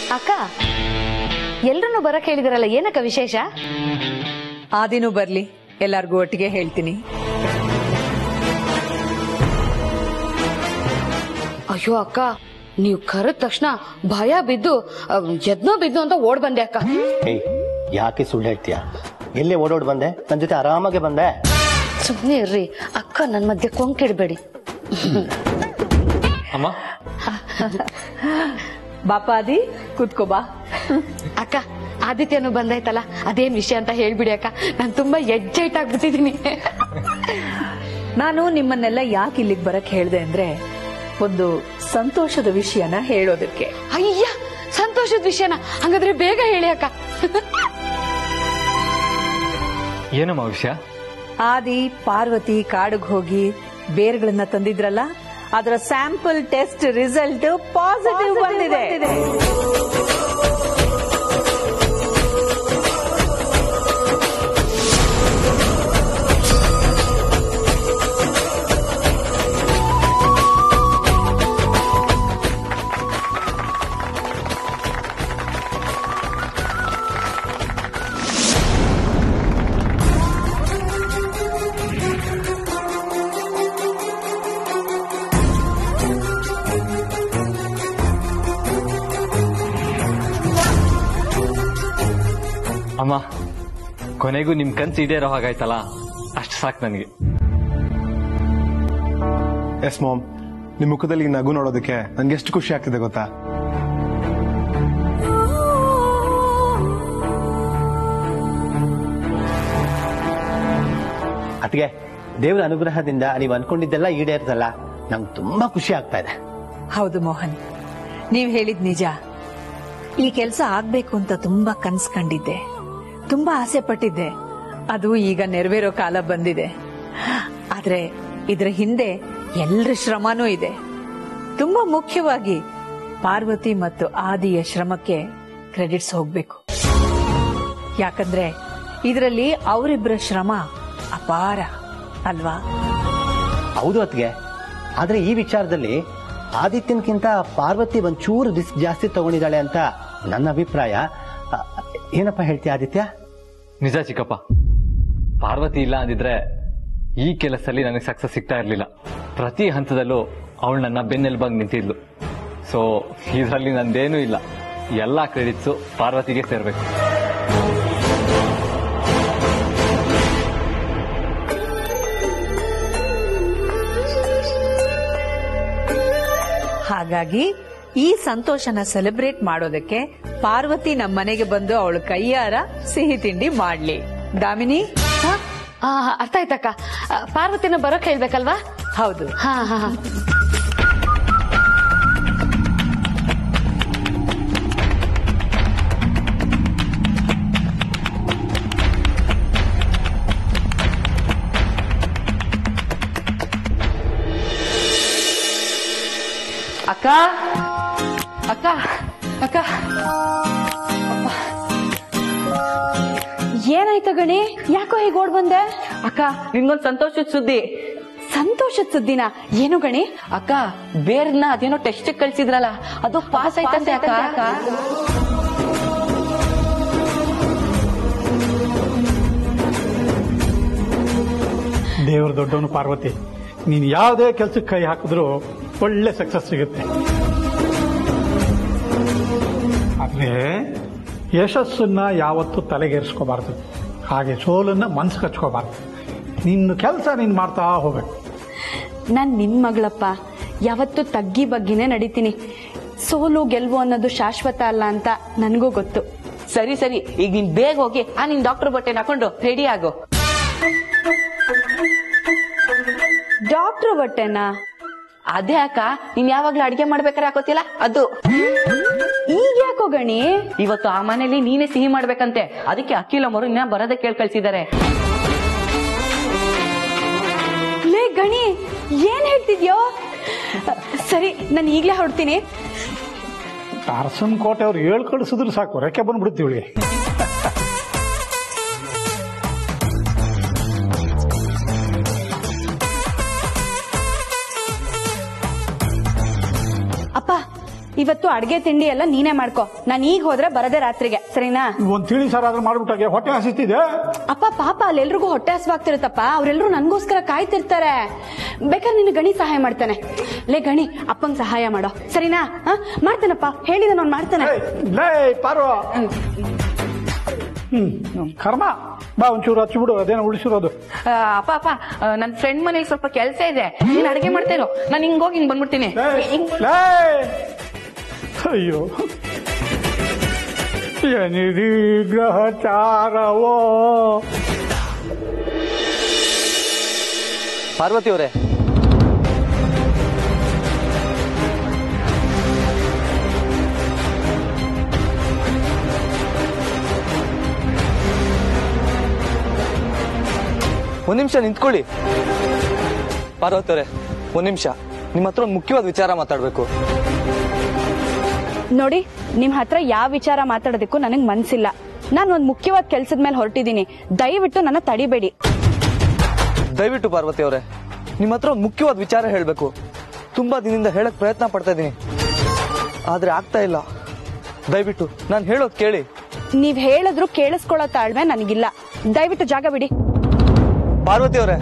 ಅಕ್ಕ ಎಲ್ರನ್ನೂ ಬರಕ್ ಹೇಳಿದಿರಲ್ಲ ಏನಕ್ಕ ವಿಶೇಷ ಆ ದಿನ ಬರ್ಲಿ ಎಲ್ಲಾರ್ಗೂ ಒಟ್ಟಿಗೆ ಹೇಳ್ತೀನಿ ಅಯ್ಯೋ ಅಕ್ಕ ನೀವು ಕರೆದ ತಕ್ಷಣ ಭಯ ಬಿದ್ದು ಅಹ್, ಎದ್ನೋ ಬಿದ್ದು ಅಂತ ಓಡ್ ಬಂದೆ ಅಕ್ಕ ಏಯ್ ಯಾಕೆ ಸುಳ್ಳು ಹೇಳ್ತೀಯ ಎಲ್ಲೇ ಓಡೋಡ್ ಬಂದೆ ನನ್ನ ಜೊತೆ ಆರಾಮಾಗೆ ಬಂದೆ ಸುಮ್ನೆ ಇರ್ರಿ ಅಕ್ಕ ನನ್ ಮಧ್ಯೆ ಕೊಂಕಿಡ್ಬೇಡಿ ಅಮ್ಮ ಬಾಪಾದಿ ಕೂತ್ಕೋ ಬಾ ಅಕ್ಕ ಆದಿತ್ಯನು ಬಂದಾಯ್ತಲ್ಲ ಅದೇನ್ ವಿಷಯ ಅಂತ ಹೇಳ್ಬಿಡಿ ಅಕ್ಕ ನಾನ್ ತುಂಬಾ ಎಜ್ಜೈಟ್ ಆಗ್ಬಿಟ್ಟಿದೀನಿ ನಾನು ನಿಮ್ಮನ್ನೆಲ್ಲ ಯಾಕೆ ಇಲ್ಲಿಗೆ ಬರಕ್ ಹೇಳ್ದೆ ಅಂದ್ರೆ ಒಂದು ಸಂತೋಷದ ವಿಷಯನ ಹೇಳೋದಕ್ಕೆ ಅಯ್ಯ ಸಂತೋಷದ ವಿಷಯನ ಹಂಗಾದ್ರೆ ಬೇಗ ಹೇಳಿ ಅಕ್ಕ ಏನಮ್ಮ ವಿಷಯ ಆದಿ ಪಾರ್ವತಿ ಕಾಡಿಗೆ ಹೋಗಿ ಬೇರ್ಗಳನ್ನ ತಂದಿದ್ರಲ್ಲ ಅದರ ಸ್ಯಾಂಪಲ್ ಟೆಸ್ಟ್ ರಿಸಲ್ಟ್ ಪಾಸಿಟಿವ್ ಬಂದಿದೆ ಅಮ್ಮ ಕೊನೆಗೂ ನಿಮ್ ಕನ್ಸು ಈಡೇರೋ ಹಾಗಾಯ್ತಲ್ಲ ಅಷ್ಟು ಸಾಕು ನನಗೆ ಎಸ್ ಮಾಮ್ ನಿಮ್ ಮುಖದಲ್ಲಿ ಈ ನಗು ನೋಡೋದಕ್ಕೆ ನನ್ಗೆ ಎಷ್ಟು ಖುಷಿ ಆಗ್ತಿದೆ ಗೊತ್ತಾ ಅದಕ್ಕೆ ದೇವರ ಅನುಗ್ರಹದಿಂದ ನೀವು ಅನ್ಕೊಂಡಿದ್ದೆಲ್ಲ ಈಡೇರ್ತಲ್ಲ ನಂಗೆ ತುಂಬಾ ಖುಷಿ ಆಗ್ತಾ ಇದೆ ಹೌದು ಮೋಹನ್ ನೀವ್ ಹೇಳಿದ್ ನಿಜ ಈ ಕೆಲಸ ಆಗ್ಬೇಕು ಅಂತ ತುಂಬಾ ಕನ್ಸ್ ಕಂಡಿದ್ದೆ ತುಂಬಾ ಆಸೆ ಪಟ್ಟಿದ್ದೆ ಅದು ಈಗ ನೆರವೇರೋ ಕಾಲ ಬಂದಿದೆ ಆದ್ರೆ ಇದ್ರ ಹಿಂದೆ ಎಲ್ರ ಶ್ರಮನೂ ಇದೆ ತುಂಬಾ ಮುಖ್ಯವಾಗಿ ಪಾರ್ವತಿ ಮತ್ತು ಆದಿಯ ಶ್ರಮಕ್ಕೆ ಕ್ರೆಡಿಟ್ಸ್ ಹೋಗ್ಬೇಕು ಯಾಕಂದ್ರೆ ಇದರಲ್ಲಿ ಅವರಿಬ್ಬರ ಶ್ರಮ ಅಪಾರ ಅಲ್ವಾ ಹೌದು ಅತ್ಗೆ ಆದ್ರೆ ಈ ವಿಚಾರದಲ್ಲಿ ಆದಿತ್ಯನ್ಕಿಂತ ಪಾರ್ವತಿ ಒಂಚೂರು ರಿಸ್ಕ್ ಜಾಸ್ತಿ ತಗೊಂಡಿದ್ದಾಳೆ ಅಂತ ನನ್ನ ಅಭಿಪ್ರಾಯ ಅ, ಏನಪ್ಪ ಹೇಳ್ತೀಯ ಆದಿತ್ಯ ನಿಜ ಚಿಕ್ಕಪ್ಪ ಪಾರ್ವತಿ ಇಲ್ಲ ಅಂದಿದ್ರೆ ಈ ಕೆಲಸದಲ್ಲಿ ನನಗೆ ಸಕ್ಸಸ್ ಸಿಗ್ತಾ ಇರ್ಲಿಲ್ಲ ಪ್ರತಿ ಹಂತದಲ್ಲೂ ಅವಳು ನನ್ನ ಬೆನ್ನೆಲುಬಾಗಿ ನಿಂತಿದ್ಲು ಸೊ ಇದರಲ್ಲಿ ನಂದೇನೂ ಇಲ್ಲ ಎಲ್ಲಾ ಕ್ರೆಡಿಟ್ಸು ಪಾರ್ವತಿಗೆ ಸೇರ್ಬೇಕು ಹಾಗಾಗಿ ಈ ಸಂತೋಷನ ಸೆಲೆಬ್ರೇಟ್ ಮಾಡೋದಕ್ಕೆ ಪಾರ್ವತಿ ನಮ್ಮ ಮನೆಗೆ ಬಂದು ಅವಳು ಕೈಯಾರ ಸಿಹಿ ತಿಂಡಿ ಮಾಡ್ಲಿ ದಾಮಿನಿ ಹ? ಆ, ಅರ್ಥ ಆಯ್ತಕ್ಕ ಆ, ಪಾರ್ವತಿನ ಬರೋಕ್ ಹೇಳ್ಬೇಕಲ್ವಾ ಹೌದು ಹಾ ಹಾ ಹಾ. ಅಕ್ಕ ಅಕ್ಕ ಅಕ್ಕ ಏನಾಯ್ತ ಗಣಿ ಯಾಕೋ ಹೀಗೆ ಓಡ್ ಬಂದೆ ಅಕ್ಕ ನಿನ್ಗೊಂದ್ ಸಂತೋಷದ ಸುದ್ದಿ ಸಂತೋಷದ ಸುದ್ದಿನ ಏನು ಗಣಿ ಅಕ್ಕ ಬೇರ್ನ ಅದೇನೋ ಟೆಸ್ಟ್ ಕಳ್ಸಿದ್ರಲ್ಲ ಅದು ಪಾಸ್ ಆಯ್ತಂತೆ ಅಕ್ಕ ದೇವರ ದೊಡ್ಡವನು ಪಾರ್ವತಿ ನೀನು ಯಾವುದೇ ಕೆಲಸಕ್ಕೆ ಕೈ ಹಾಕಿದ್ರೂ ಒಳ್ಳೆ ಸಕ್ಸಸ್ ಸಿಗುತ್ತೆ ಆದ್ರೆ ಯಶಸ್ಸನ್ನ ಯಾವತ್ತೂ ತಲೆಗೇರಿಸ್ಕೋಬಾರ್ದು ಹಾಗೆ ಸೋಲನ್ನ ಮನ್ಸು ಕಚ್ಕೋಬಾರ್ದು ನಿನ್ನ ಕೆಲಸ ನೀನು ಮಾಡ್ತಾ ಹೋಗ್ಬೇಕು ನಾನ್ ನಿನ್ ಮಗಳಪ್ಪ ಯಾವತ್ತು ತಗ್ಗಿ ಬಗ್ಗಿನೇ ನಡಿತೀನಿ ಸೋಲು ಗೆಲ್ವು ಅನ್ನೋದು ಶಾಶ್ವತ ಅಲ್ಲ ಅಂತ ನನ್ಗೂ ಗೊತ್ತು ಸರಿ ಸರಿ ಈಗ ನೀನ್ ಬೇಗ ಹೋಗಿ ಆ ನಿನ್ ಡಾಕ್ಟರ್ ಬಟ್ಟೆ ಹಾಕೊಂಡು ರೆಡಿ ಆಗು ಡಾಕ್ಟ್ರು ಬಟ್ಟೆನಾ ಅದೇ ಅಕ್ಕ ನೀನ್ ಯಾವಾಗ್ಲೂ ಅಡ್ಗೆ ಮಾಡ್ಬೇಕಾರೆ ಹಾಕೋತಿಲ್ಲ ಅದು ಈಗ ಯಾಕೋ ಗಣಿ ಇವತ್ತು ಆ ಮನೇಲಿ ನೀನೇ ಸಿಹಿ ಮಾಡ್ಬೇಕಂತೆ ಅದಕ್ಕೆ ಅಕ್ಕಿಲ ಮರು ಇನ್ನ ಬರೋದೇ ಕೇಳ್ ಕಳ್ಸಿದಾರೆ ಲೇ ಗಣಿ ಏನ್ ಹೇಳ್ತಿದ್ಯೋ ಸರಿ ನಾನು ಈಗ್ಲೇ ಹೊರಡ್ತೀನಿ ಅರಸನ್ ಕೋಟೆ ಅವ್ರು ಹೇಳ್ ಕಳಿಸಿದ್ರು ಸಾಕು ರೆಕ್ಕೆ ಬಂದ್ಬಿಡುತ್ತೆ ಇವಳಿಗೆ ಅಪ್ಪ ಇವತ್ತು ಅಡ್ಗೆ ತಿಂಡಿ ಎಲ್ಲ ನೀನೇ ಮಾಡ್ಕೊ ನಾನು ಈಗ ಹೋದ್ರೆ ಬರದೆ ರಾತ್ರಿಗೆ ಸರಿನಾ ಒಂದ್ ತಿಳಿ ಸಾರ್ ಆದ್ರೂ ಮಾಡ್ಬಿಟ್ಟಾಗೆ ಹೊಟ್ಟೆ ಹಸಿತಿದೆ ಅಪ್ಪ ಪಾಪ ಅಲ್ಲೆಲ್ರಿಗೂ ಹೊಟ್ಟೆ ಹಸುವಾಗ್ತಿರುತ್ತಪ್ಪ ಅವ್ರೆಲ್ರೂ ನನ್ಗೋಸ್ಕರ ಕಾಯ್ತಿರ್ತಾರೆ ಬೇಕಾದ್ರೆ ನಿನ್ನ ಗಣಿ ಸಹಾಯ ಮಾಡ್ತಾನೆ ಲೇ ಗಣಿ ಅಪ್ಪಂಗ್ ಸಹಾಯ ಮಾಡೋ ಸರಿನಾ ಹ? ಮಾಡ್ತೇನಪ್ಪ ಹೇಳಿದ ನಾನು ಮಾಡ್ತಾನೆ ಏಯ್, ಲೇ ಪಾರ್ವ ಹ್ಮ್ ನಮ್ ಕರ್ಮ ಬಾ ಒಂಚೂರು ಹಚ್ಚಿಬಿಡು ಅದೇನೋ ಉಳಿಸಿರೋದು ಆ, ಅಪ್ಪ ಅಪ್ಪ ಆ, ನನ್ ಫ್ರೆಂಡ್ ಮನೇಲಿ ಸ್ವಲ್ಪ ಕೆಲಸ ಇದೆ ನೀನ್ ಅಡಿಗೆ ಮಾಡ್ತಾ ಇರೋ ನಾನು ಹಿಂಗೋಗಿ ಹಿಂಗ್ ಬಂದ್ಬಿಡ್ತೀನಿ ಲೇ, ಲೇ. ಅಯ್ಯೋ ಏನಿದೀ ಗ್ರಹಚಾರವೋ ಪಾರ್ವತಿ ಅವರೇ ಒಂದ್ ನಿಮಿಷ ನಿಂತ್ಕೊಳ್ಳಿ ಪಾರ್ವತಿ ಅವರೇ ಒಂದ್ ನಿಮಿಷ ನಿಮ್ಮ ಹತ್ರ ಒಂದು ಮುಖ್ಯವಾದ ವಿಚಾರ ಮಾತಾಡ್ಬೇಕು ನೋಡಿ ನಿಮ್ ಹತ್ರ ಯಾವ ವಿಚಾರ ಮಾತಾಡೋದಕ್ಕೂ ನನಗ್ ಮನ್ಸಿಲ್ಲ ನಾನು ಒಂದ್ ಮುಖ್ಯವಾದ ಕೆಲ್ಸದ ಮೇಲೆ ಹೊರಟಿದ್ದೀನಿ ದಯವಿಟ್ಟು ನನ್ನ ತಡಿಬೇಡಿ ದಯವಿಟ್ಟು ಪಾರ್ವತಿ ಅವರೇ ನಿಮ್ಮ ಹತ್ರ ಒಂದು ಮುಖ್ಯವಾದ ವಿಚಾರ ಹೇಳ್ಬೇಕು ತುಂಬಾ ದಿನದಿಂದ ಹೇಳಕ್ ಪ್ರಯತ್ನ ಪಡ್ತಾ ಇದ್ದೀನಿ ಆದ್ರೆ ಆಗ್ತಾ ಇಲ್ಲ ದಯವಿಟ್ಟು ನಾನು ಹೇಳೋದ್ ಕೇಳಿ ನೀವ್ ಹೇಳಿದ್ರು ಕೇಳಿಸ್ಕೊಳ್ಳೋ ತಾಳ್ಮೆ ನನಗಿಲ್ಲ ದಯವಿಟ್ಟು ಜಾಗ ಬಿಡಿ ಪಾರ್ವತಿ ಅವರೇ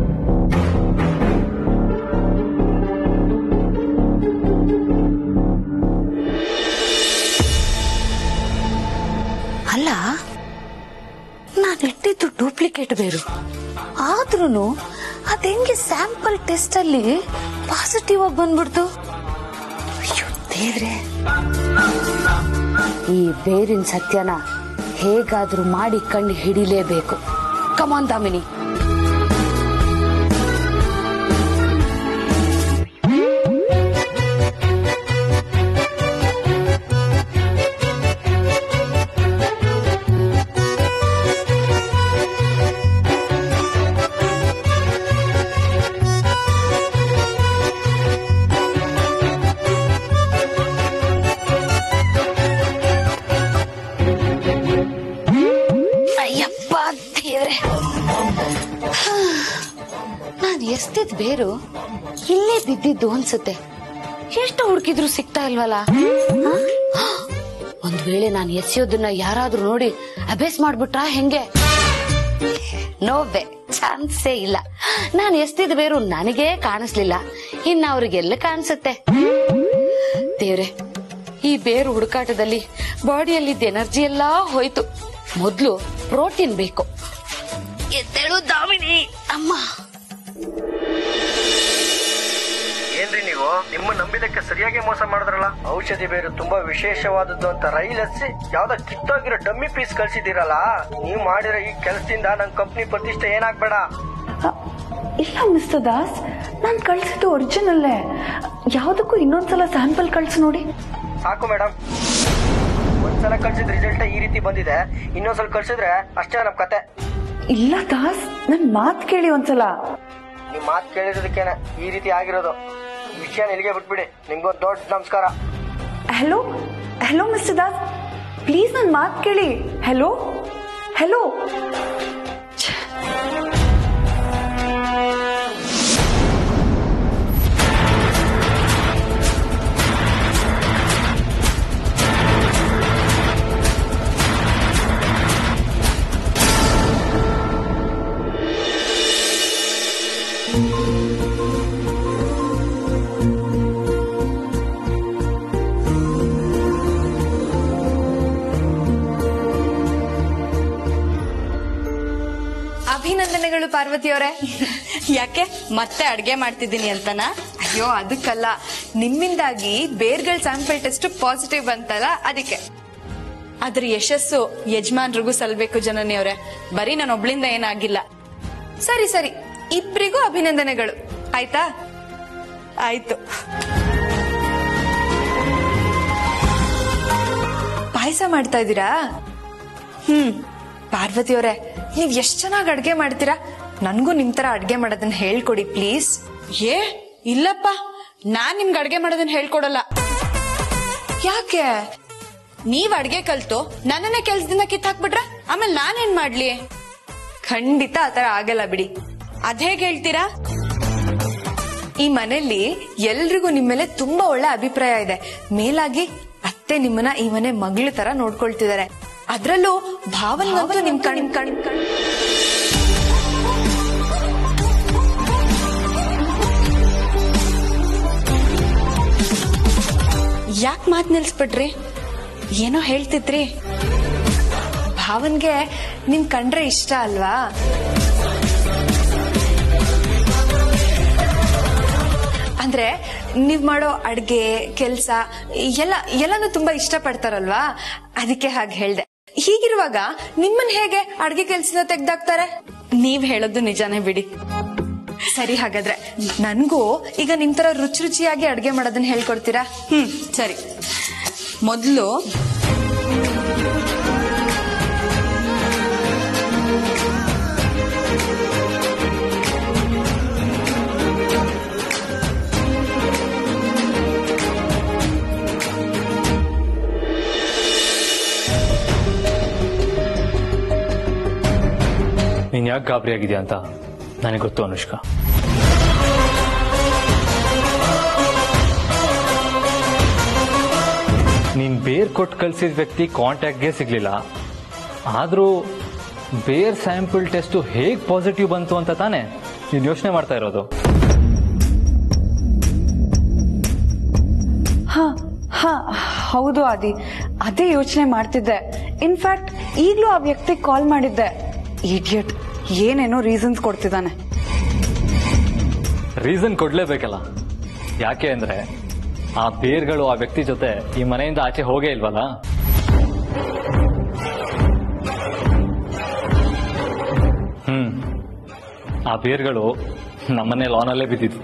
ಅಲ್ಲ ನಾನು ಇಟ್ಟಿದ್ದು ಡೂಪ್ಲಿಕೇಟ್ ಬೇರು ಆದ್ರೂ ಅದೆಂಗೆ ಸ್ಯಾಂಪಲ್ ಟೆಸ್ಟ್ ಅಲ್ಲಿ ಪಾಸಿಟಿವ್ ಆಗಿ ಬಂದ್ಬಿಡ್ತು ಅಯ್ಯೋ ದೇವ್ರೆ ಈ ಬೇರಿನ ಸತ್ಯನ ಹೇಗಾದ್ರೂ ಮಾಡಿ ಕಂಡು ಹಿಡಿಲೇಬೇಕು ಕಮಾನ್ ದಾಮಿನಿ ಅಯ್ಯಪ್ಪ ದೇವ್ರೆ ನಾನು ಎಸ್ತಿದ್ ಬೇರು ಇಲ್ಲೇ ಬಿದ್ದಿದ್ದು ಅನ್ಸುತ್ತೆ ಎಷ್ಟು ಹುಡುಕಿದ್ರು ಸಿಗ್ತಾ ಇಲ್ವಲ್ಲ ಹ? ಒಂದ್ ವೇಳೆ ನಾನು ಎಸೆಯೋದನ್ನ ಯಾರಾದ್ರೂ ನೋಡಿ ಅಭ್ಯಾಸ ಮಾಡ್ಬಿಟ್ರಾ ಹೆಂಗೆ ನೋವೆ ಚಾನ್ಸೇ ಇಲ್ಲ ನಾನು ಎಸ್ತಿದ್ ಬೇರು ನನಗೇ ಕಾಣಿಸ್ಲಿಲ್ಲ ಇನ್ನ ಅವ್ರಿಗೆಲ್ಲ ಕಾಣಿಸುತ್ತೆ ದೇವ್ರೆ ಈ ಬೇರು ಹುಡುಕಾಟದಲ್ಲಿ ಬಾಡಿಯಲ್ಲಿದ್ದ ಎನರ್ಜಿ ಎಲ್ಲಾ ಹೋಯ್ತು ಮೊದ್ಲು ಪ್ರೋಟೀನ್ ಬೇಕು ಎದ್ದೇಳು ದಾಮಿನಿ ಅಮ್ಮ ಏನ್ರಿ ನೀವು ನಿಮ್ಮ ನಂಬಿದಕ್ಕೆ ಸರಿಯಾಗಿ ಮೋಸ ಮಾಡಿದ್ರಲ್ಲ ಔಷಧಿ ಬೇರೆ ತುಂಬಾ ವಿಶೇಷವಾದದ್ದು ಅಂತ ರೈಲ್ ಹಚ್ಚಿ ಯಾವ್ದೋ ಕಿತ್ತೋಗಿರೋ ಡಮ್ಮಿ ಪೀಸ್ ಕಳ್ಸಿದಿರಲ್ಲ ನೀವು ಮಾಡಿರೋ ಈ ಕೆಲಸದಿಂದ ನನ್ ಕಂಪ್ನಿ ಪ್ರತಿಷ್ಠೆ ಏನಾಗ್ಬೇಡ ಇಲ್ಲ ಮಿಸ್ಟರ್ ದಾಸ್ ನಾನು ಕಳ್ಸಿದ್ದು ಒರಿಜಿನಲ್ಲೇ ಯಾವುದಕ್ಕೂ ಇನ್ನೊಂದ್ಸಲ ಸ್ಯಾಂಪಲ್ ಕಳ್ಸಿ ನೋಡಿ ಸಾಕು ಮೇಡಮ್ ಒಂದ್ಸಲ ಕಳ್ಸಿದ ರಿಸಲ್ಟ್ ಈ ರೀತಿ ಬಂದಿದೆ ಇನ್ನೊಂದ್ಸಲ ಕಳ್ಸಿದ್ರೆ ಅಷ್ಟೇ ನಮ್ ಕತೆ ಇಲ್ಲ ದಾಸ್ ನನ್ ಮಾತ್ ಕೇಳಿ ಒಂದ್ಸಲ ನಿಮ್ ಮಾತು ಕೇಳಿರೋದಕ್ಕೇನೆ ಈ ರೀತಿ ಆಗಿರೋದು ಈ ವಿಷಯ ಇಲ್ಲಿಗೆ ಬಿಟ್ಬಿಡಿ ನಿಮ್ಗೊಂದು ದೊಡ್ಡ ನಮಸ್ಕಾರ hello hello mister Das please ನನ್ ಮಾತ್ ಕೇಳಿ ಹಲೋ ಹಲೋ ಅಭಿನಂದನೆಗಳು ಪಾರ್ವತಿಯವರೇ ಯಾಕೆ ಮತ್ತೆ ಅಡ್ಗೆ ಮಾಡ್ತಿದ್ದೀನಿ ಅಂತನಾ ಅಯ್ಯೋ ಅದಕ್ಕಲ್ಲ ನಿಮ್ಮಿಂದಾಗಿ ಬೇರ್ಗಳ ಸ್ಯಾಂಪಲ್ ಟೆಸ್ಟ್ ಪಾಸಿಟಿವ್ ಬಂತಲ್ಲ ಅದಕ್ಕೆ ಅದ್ರ ಯಶಸ್ಸು ಯಜಮಾನ್ರಿಗೂ ಸಲ್ಬೇಕು ಜನನಿ ಅವ್ರೆ ಬರೀ ನಾನು ಒಬ್ಳಿಂದ ಏನಾಗಿಲ್ಲ ಸರಿ ಸರಿ ಇಬ್ರಿಗೂ ಅಭಿನಂದನೆಗಳು ಆಯ್ತಾ ಆಯ್ತು ಪಾಯಸ ಮಾಡ್ತಾ ಇದ್ದೀರಾ ಹ್ಮ್ ಪಾರ್ವತಿಯವರೇ ನೀವ್ ಎಷ್ಟ್ ಚೆನ್ನಾಗಿ ಅಡ್ಗೆ ಮಾಡ್ತೀರಾ ನನ್ಗೂ ನಿಮ್ ತರ ಅಡ್ಗೆ ಮಾಡೋದನ್ನ ಹೇಳ್ಕೊಡಿ ಪ್ಲೀಸ್ ಏ ಇಲ್ಲಪ್ಪ ನಾನ್ ನಿಮ್ಗೆ ಅಡ್ಗೆ ಮಾಡೋದನ್ನ ಹೇಳ್ಕೊಡಲ್ಲ ಯಾಕೆ ನೀವ್ ಅಡ್ಗೆ ಕಲ್ತು ನನ್ನನ್ನೇ ಕೆಲ್ಸದಿಂದ ಕಿತ್ತಾಕ್ಬಿಟ್ರೆ ಆಮೇಲೆ ನಾನೇನ್ ಮಾಡ್ಲಿ ಖಂಡಿತ ಆತರ ಆಗಲ್ಲ ಬಿಡಿ ಅದ್ ಹೇಗ್ ಹೇಳ್ತೀರಾ ಈ ಮನೆಯಲ್ಲಿ ಎಲ್ರಿಗೂ ನಿಮ್ ಮೇಲೆ ತುಂಬಾ ಒಳ್ಳೆ ಅಭಿಪ್ರಾಯ ಇದೆ ಮೇಲಾಗಿ ಅತ್ತೆ ನಿಮ್ಮನ್ನ ಈ ಮನೆ ಮಗಳ ತರ ನೋಡ್ಕೊಳ್ತಿದ್ದಾರೆ ಅದ್ರಲ್ಲೂ ಭಾವನ್ಗಂತೂ ನಿಮ್ ಕಣ್ ಕಣ್ ಕಣ್ ಯಾಕೆ ಮಾತ್ ನಿಲ್ಸ್ಬಿಟ್ರಿ ಏನೋ ಹೇಳ್ತಿದ್ರಿ ಭಾವನ್ಗೆ ನಿನ್ ಕಂಡ್ರೆ ಇಷ್ಟ ಅಲ್ವಾ ಅಂದ್ರೆ ನೀವ್ ಮಾಡೋ ಅಡ್ಗೆ ಕೆಲ್ಸ ಎಲ್ಲ ಎಲ್ಲಾನು ತುಂಬಾ ಇಷ್ಟ ಪಡ್ತಾರಲ್ವಾ ಅದಕ್ಕೆ ಹಾಗೆ ಹೇಳ್ದೆ ಹೀಗಿರುವಾಗ ನಿಮ್ಮನ್ ಹೇಗೆ ಅಡ್ಗೆ ಕೆಲ್ಸನ ತೆಗ್ದಾಕ್ತಾರೆ ನೀವ್ ಹೇಳೋದು ನಿಜಾನೇ ಬಿಡಿ ಸರಿ ಹಾಗಾದ್ರೆ ನನ್ಗೂ ಈಗ ನಿಮ್ ತರ ರುಚಿ ರುಚಿಯಾಗಿ ಅಡ್ಗೆ ಮಾಡೋದನ್ನ ಹೇಳ್ಕೊಡ್ತೀರಾ ಹ್ಮ್ ಸರಿ ಮೊದಲು ನೀನ್ ಯಾಕೆ ಗಾಬರಿ ಆಗಿದ್ಯಾ ಅಂತ ನನಗೆ ಗೊತ್ತು ಅನುಷ್ಕಾ ನೀನ್ ಬೇರ್ ಕೊಟ್ಟು ಕಳ್ಸಿದ ವ್ಯಕ್ತಿ ಕಾಂಟ್ಯಾಕ್ಟ್ಗೆ ಸಿಗ್ಲಿಲ್ಲ ಆದ್ರೂ ಬೇರ್ ಸ್ಯಾಂಪಲ್ ಟೆಸ್ಟ್ ಹೇಗ್ ಪಾಸಿಟಿವ್ ಬಂತು ಅಂತ ತಾನೇ ನೀನ್ ಯೋಚನೆ ಮಾಡ್ತಾ ಇರೋದು ಹಾ ಹಾ ಹೌದು ಆದಿ ಅದೇ ಯೋಚನೆ ಮಾಡ್ತಿದ್ದೆ ಇನ್ಫ್ಯಾಕ್ಟ್ ಈಗ್ಲೂ ಆ ವ್ಯಕ್ತಿಗೆ ಕಾಲ್ ಮಾಡಿದ್ದೆ ಇಡಿಯಟ್ ಏನೇನೋ ರೀಸನ್ಸ್ ಕೊಡ್ತಿದ್ದಾನೆ ರೀಸನ್ ಕೊಡ್ಲೇಬೇಕಲ್ಲ ಯಾಕೆ ಅಂದ್ರೆ ಆ ಬೇರ್ಗಳು ಆ ವ್ಯಕ್ತಿ ಜೊತೆ ಈ ಮನೆಯಿಂದ ಆಚೆ ಹೋಗೇ ಇಲ್ವಲ್ಲ ಹ್ಮ್ ಆ ಬೇರ್ಗಳು ನಮ್ಮನೆ ಲಾನಲ್ಲೇ ಬಿದ್ದಿದ್ವು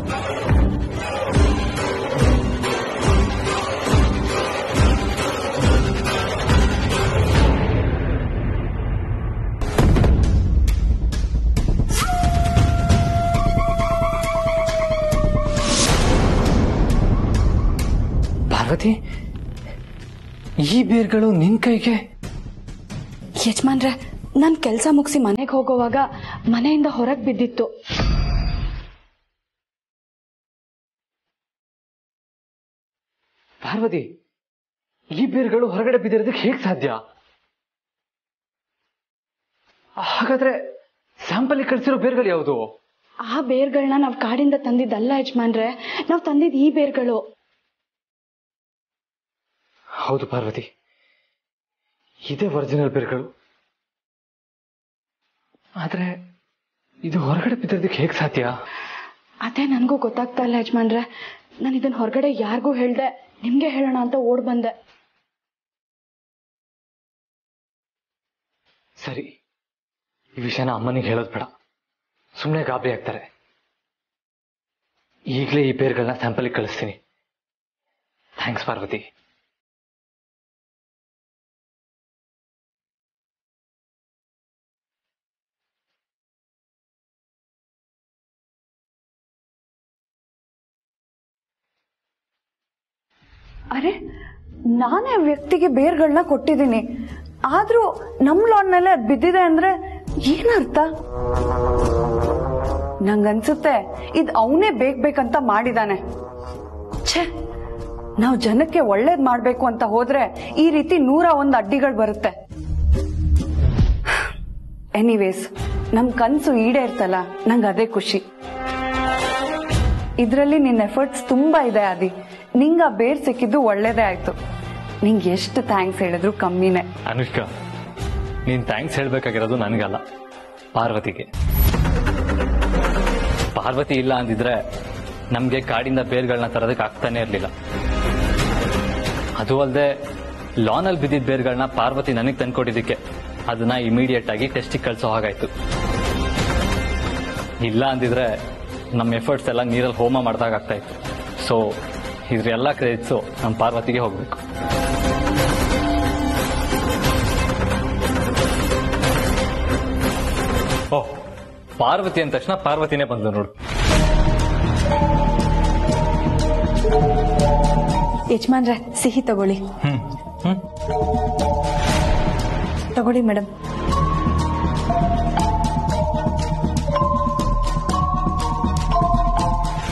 ಪಾರ್ವತಿ ಈ ಬೇರ್ಗಳು ನಿನ್ ಕೈಗೆ ಯಜಮಾನ್ರೆ ನಾನ್ ಕೆಲ್ಸ ಮುಗಿಸಿ ಮನೆಗೆ ಹೋಗೋವಾಗ ಮನೆಯಿಂದ ಹೊರಗ್ ಬಿದ್ದಿತ್ತು ಪಾರ್ವತಿ ಈ ಬೇರ್ಗಳು ಹೊರಗಡೆ ಬಿದ್ದಿರೋದಕ್ಕೆ ಹೇಗ್ ಸಾಧ್ಯ ಹಾಗಾದ್ರೆ ಸ್ಯಾಂಪಲ್ ಕಳಿಸಿರೋ ಬೇರ್ಗಳು ಯಾವುದು ಆ ಬೇರ್ಗಳನ್ನ ನಾವ್ ಕಾಡಿಂದ ತಂದಿದ್ದಲ್ಲ ಯಜಮಾನ್ರೆ ನಾವ್ ತಂದಿದ್ ಈ ಬೇರ್ಗಳು ಹೌದು ಪಾರ್ವತಿ ಇದೇ ಒರಿಜಿನಲ್ ಬೇರ್ಗಳು ಆದ್ರೆ ಇದು ಹೊರಗಡೆ ಬಿದ್ದಿರೋದಕ್ಕೆ ಹೇಗ್ ಸಾಧ್ಯ ಅದೇ ನನ್ಗೂ ಗೊತ್ತಾಗ್ತಾ ಇಲ್ಲ ಯಜಮಾನ್ರೆ ನಾನು ಇದನ್ನ ಹೊರಗಡೆ ಯಾರಿಗೂ ಹೇಳ್ದೆ ನಿಮ್ಗೆ ಹೇಳೋಣ ಅಂತ ಓಡ್ ಬಂದೆ ಸರಿ ಈ ವಿಷಯನ ಅಮ್ಮನಿಗೆ ಹೇಳೋದು ಬೇಡ ಸುಮ್ಮನೆ ಗಾಬರಿ ಆಗ್ತಾರೆ ಈಗಲೇ ಈ ಬೇರ್ಗಳನ್ನ ಸ್ಯಾಂಪಲ್ಗೆ ಕಳಿಸ್ತೀನಿ ಥ್ಯಾಂಕ್ಸ್ ಪಾರ್ವತಿ ಅರೆ ನಾನೇ ಆ ವ್ಯಕ್ತಿಗೆ ಬೇರ್ಗಳನ್ನ ಕೊಟ್ಟಿದ್ದೀನಿ ಆದ್ರೂ ನಮ್ ಲಾನ್ನಲ್ಲೇ ಅದ್ ಬಿದ್ದಿದೆ ಅಂದ್ರೆ ಏನರ್ಥ ನಂಗನ್ಸುತ್ತೆ ಇದ್ ಅವನೇ ಬೇಕ್ ಬೇಕಂತ ಮಾಡಿದಾನೆ ಛೇ ನಾವು ಜನಕ್ಕೆ ಒಳ್ಳೇದ್ ಮಾಡ್ಬೇಕು ಅಂತ ಹೋದ್ರೆ ಈ ರೀತಿ ನೂರ ಒಂದ್ ಅಡ್ಡಿಗಳು ಬರುತ್ತೆ ಎನಿವೇಸ್ ನಮ್ ಕನ್ಸು ಈಡೇರ್ತಲ್ಲ ನಂಗೆ ಅದೇ ಖುಷಿ ಇದ್ರಲ್ಲಿ ನಿನ್ನ ಎಫರ್ಟ್ಸ್ ತುಂಬಾ ಇದೆ ಆದಿ ನಿಂಗ ಆ ಬೇರ್ ಸಿಕ್ಕಿದ್ದು ಒಳ್ಳೇದೇ ಆಯ್ತು ನಿಂಗೆ ಎಷ್ಟು ಥ್ಯಾಂಕ್ಸ್ ಹೇಳಿದ್ರು ಕಮ್ಮಿನೇ ಅನುಷ್ಕಾ ನೀನ್ ಥ್ಯಾಂಕ್ಸ್ ಹೇಳ್ಬೇಕಾಗಿರೋದು ನನಗಲ್ಲ ಪಾರ್ವತಿಗೆ ಪಾರ್ವತಿ ಇಲ್ಲ ಅಂದಿದ್ರೆ ನಮ್ಗೆ ಕಾಡಿಂದ ಬೇರ್ಗಳನ್ನ ತರೋದಕ್ಕೆ ಆಗ್ತಾನೆ ಇರ್ಲಿಲ್ಲ ಅದು ಅಲ್ಲದೆ ಲಾನಲ್ಲಿ ಬಿದ್ದಿದ್ದ ಬೇರ್ಗಳನ್ನ ಪಾರ್ವತಿ ನನಗೆ ತಂದ್ಕೊಟ್ಟಿದ್ದಕ್ಕೆ ಅದನ್ನ ಇಮಿಡಿಯೇಟ್ ಆಗಿ ಟೆಸ್ಟಿಗೆ ಕಳ್ಸೋ ಹಾಗಾಯ್ತು ಇಲ್ಲ ಅಂದಿದ್ರೆ ನಮ್ಮ ಎಫರ್ಟ್ಸ್ ಎಲ್ಲ ನೀರಲ್ಲಿ ಹೋಮ ಮಾಡ್ದಾಗ ಆಗ್ತಾ ಇತ್ತು ಸೊ ಇದ್ರ ಎಲ್ಲ ಕ್ರೆಡಿಟ್ಸು ನಮ್ಮ ಪಾರ್ವತಿಗೆ ಹೋಗ್ಬೇಕು ಓ ಪಾರ್ವತಿ ಅಂದ ತಕ್ಷಣ ಪಾರ್ವತಿನೇ ಬಂದು ನೋಡು ಯಜಮಾನ್ರೆ ಸಿಹಿ ತಗೊಳ್ಳಿ ಹ್ಮ್ ಹ್ಮ್ ತಗೊಳ್ಳಿ ಮೇಡಮ್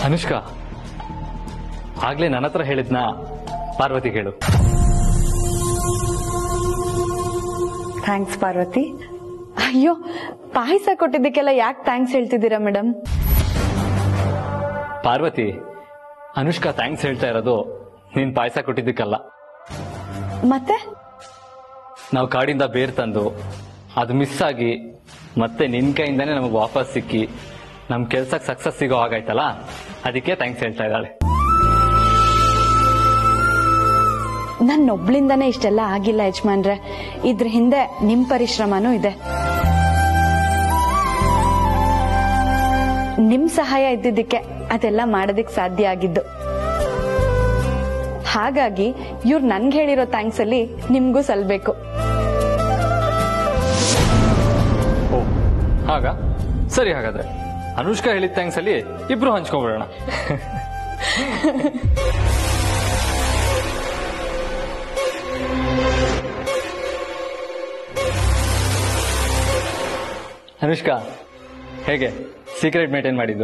ಅನುಷ್ಕಾ ಆಗ್ಲೇ ನನ್ನ ಹತ್ರ ಹೇಳಿದ್ನ ಪಾರ್ವತಿ ಹೇಳು ಥ್ಯಾಂಕ್ಸ್ ಪಾರ್ವತಿ ಅಯ್ಯೋ ಪಾಯಸ ಕೊಟ್ಟಿದ್ದಕ್ಕೆಲ್ಲ ಯಾಕೆ ಥ್ಯಾಂಕ್ಸ್ ಹೇಳ್ತಿದ್ದೀರಾ ಮೇಡಮ್ ಪಾರ್ವತಿ ಅನುಷ್ಕಾ ಥ್ಯಾಂಕ್ಸ್ ಹೇಳ್ತಾ ಇರೋದು ನೀನ್ ಪಾಯಸ ಕೊಟ್ಟಿದ್ದಕ್ಕಲ್ಲ ಮತ್ತೆ ನಾವು ಕಾಡಿಂದ ಬೇರ್ ತಂದು ಅದು ಮಿಸ್ ಆಗಿ ಮತ್ತೆ ನಿನ್ ಕೈಯಿಂದಾನೇ ನಮಗೆ ವಾಪಸ್ ಸಿಕ್ಕಿ ನಮ್ ಕೆಲ್ಸಕ್ಕೆ ಸಕ್ಸಸ್ ಸಿಗೋ ಹಾಗಾಯ್ತಲ್ಲ ಅದಕ್ಕೆ ಥ್ಯಾಂಕ್ಸ್ ಹೇಳ್ತಾ ಇದ್ದಾಳೆ ನನ್ನೊಬ್ಳಿಂದಾನೇ ಇಷ್ಟೆಲ್ಲ ಆಗಿಲ್ಲ ಯಜಮಾನ್ರೆ ಇದ್ರ ಹಿಂದೆ ನಿಮ್ ಪರಿಶ್ರಮನೂ ಇದೆ ನಿಮ್ ಸಹಾಯ ಇದ್ದಿದ್ದಕ್ಕೆ ಅದೆಲ್ಲ ಮಾಡೋದಿಕ್ ಸಾಧ್ಯ ಆಗಿದ್ದು ಹಾಗಾಗಿ ಇವ್ರು ನನ್ಗೆ ಹೇಳಿರೋ ಥ್ಯಾಂಕ್ಸ್ ಅಲ್ಲಿ ನಿಮ್ಗೂ ಸಲ್ಬೇಕು ಓ ಹಾಗ ಸರಿ ಹಾಗಾದ್ರೆ ಅನುಷ್ಕಾ ಹೇಳಿದ ಥ್ಯಾಂಕ್ಸ್ ಅಲ್ಲಿ ಇಬ್ರು ಹಂಚ್ಕೊಂಡ್ಬಿಡೋಣ ಅನುಷ್ಕಾ ಹೇಗೆ ಸೀಕ್ರೆಟ್ ಮೇಂಟೈನ್ ಮಾಡಿದ್ದು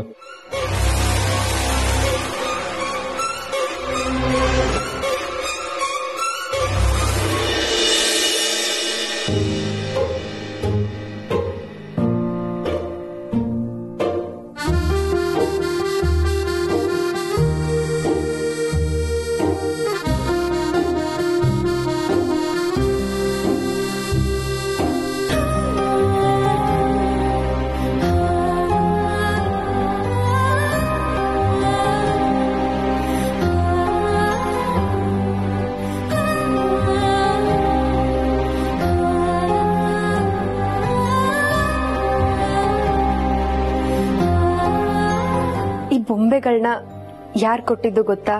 ಈ ಬೊಂಬೆಗಳನ್ನ ಯಾರ್ ಕೊಟ್ಟಿದ್ದು ಗೊತ್ತಾ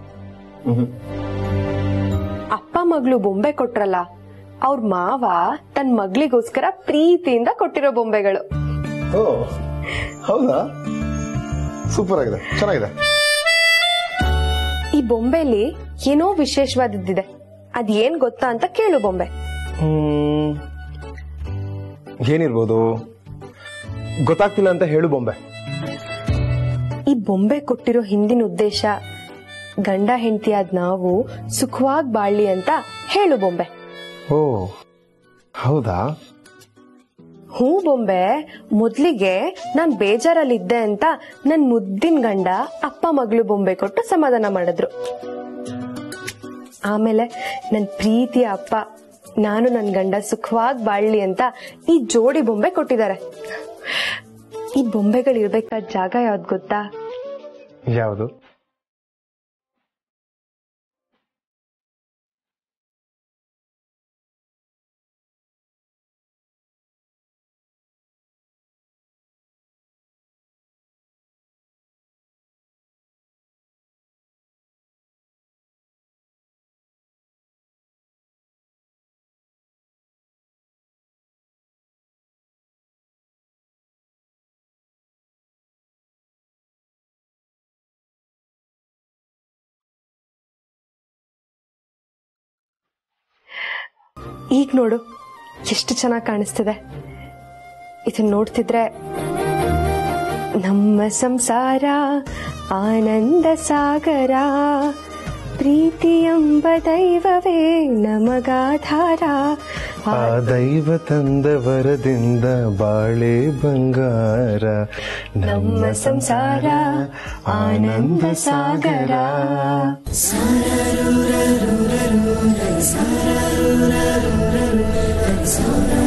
ಅಪ್ಪ ಮಗಳು ಬೊಂಬೆ ಕೊಟ್ರಲ್ಲ ಅವ್ರ ಮಾವ ತನ್ ಮಗಳಿಗೋಸ್ಕರ ಪ್ರೀತಿಯಿಂದ ಕೊಟ್ಟಿರೋ ಬೊಂಬೆಗಳು ಓ ಹೌದಾ ಸೂಪರ್ ಆಗಿದೆ ಚೆನ್ನಾಗಿದೆ ಈ ಬೊಂಬೆಲಿ ಏನೋ ವಿಶೇಷವಾದದ್ದಿದೆ ಅದ್ ಏನ್ ಗೊತ್ತಾ ಅಂತ ಕೇಳು ಬೊಂಬೆ ಹ್ಮ್ ಏನಿರ್ಬೋದು ಗೊತ್ತಾಗ್ತಿಲ್ಲ ಅಂತ ಹೇಳು ಬೊಂಬೆ ಈ ಬೊಂಬೆ ಕೊಟ್ಟಿರೋ ಹಿಂದಿನ ಉದ್ದೇಶ ಗಂಡ ಹೆಂಡತಿಯಾದ ನಾವು ಸುಖವಾಗಿ ಬಾಳ್ಲಿ ಅಂತ ಹೇಳು ಬೊಂಬೆ ಓ ಹೌದಾ ಹೂ ಬೊಂಬೆ ಮೊದ್ಲಿಗೆ ನಾನ್ ಬೇಜಾರಲ್ಲಿದ್ದೆ ಅಂತ ನನ್ ಮುದ್ದಿನ ಗಂಡ ಅಪ್ಪ ಮಗಳು ಬೊಂಬೆ ಕೊಟ್ಟು ಸಮಾಧಾನ ಮಾಡಿದ್ರು ಆಮೇಲೆ ನನ್ ಪ್ರೀತಿಯ ಅಪ್ಪ ನಾನು ನನ್ ಗಂಡ ಸುಖವಾಗಿ ಬಾಳ್ಲಿ ಅಂತ ಈ ಜೋಡಿ ಬೊಂಬೆ ಕೊಟ್ಟಿದ್ದಾರೆ ಈ ಬೊಂಬೆಗಳು ಇರ್ಬೇಕಾದ ಜಾಗ ಯಾವ್ದು ಗೊತ್ತಾ ಯಾವುದು ಈಗ ನೋಡು ಎಷ್ಟು ಚೆನ್ನಾಗಿ ಕಾಣಿಸ್ತಿದೆ ಇದನ್ನ ನೋಡ್ತಿದ್ರೆ ನಮ್ಮ ಸಂಸಾರ ಆನಂದ ಸಾಗರ ಪ್ರೀತಿ ಎಂಬ ದೈವವೇ ನಮಗಾಧಾರ ಆ ದೈವ ತಂದ ವರದಿಂದ ಬಾಳೆ ಬಂಗಾರ ನಮ್ಮ ಸಂಸಾರ ಆನಂದ ಸಾಗರ ಸಾರ